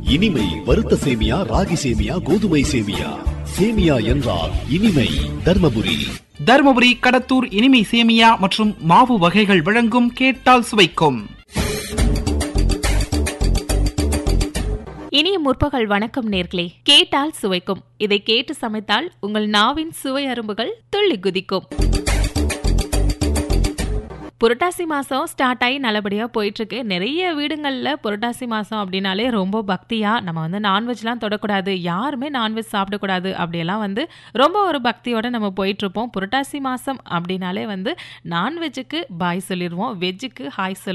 இனிமை வறுத்த சேமியா ராகி சேமியா கோதுமை சேமியா சேமியா என்றால் இனிமை தர்மபுரி தருமபுரி கடத்தூர் இனிமை சேமியா மற்றும் மாவு வகைகள் வழங்கும் கேட்டால் சுவைக்கும் இனிய முற்பகல் வணக்கம் நேர்களே கேட்டால் சுவைக்கும் இதை கேட்டு சமைத்தால் உங்கள் நாவின் சுவை அரும்புகள் துள்ளி குதிக்கும் புரட்டாசி மாதம் ஸ்டார்ட் ஆகி நல்லபடியாக போயிட்டுருக்கு நிறைய வீடுங்களில் புரட்டாசி மாதம் அப்படின்னாலே ரொம்ப பக்தியாக நம்ம வந்து நான்வெஜ்லாம் தொடக்கூடாது யாருமே நான்வெஜ் சாப்பிடக்கூடாது அப்படியெல்லாம் வந்து ரொம்ப ஒரு பக்தியோட நம்ம போயிட்டுருப்போம் புரட்டாசி மாதம் அப்படின்னாலே வந்து நான்வெஜ்ஜுக்கு பாய் சொல்லிடுவோம் வெஜ்ஜுக்கு ஹாய் சொல்லி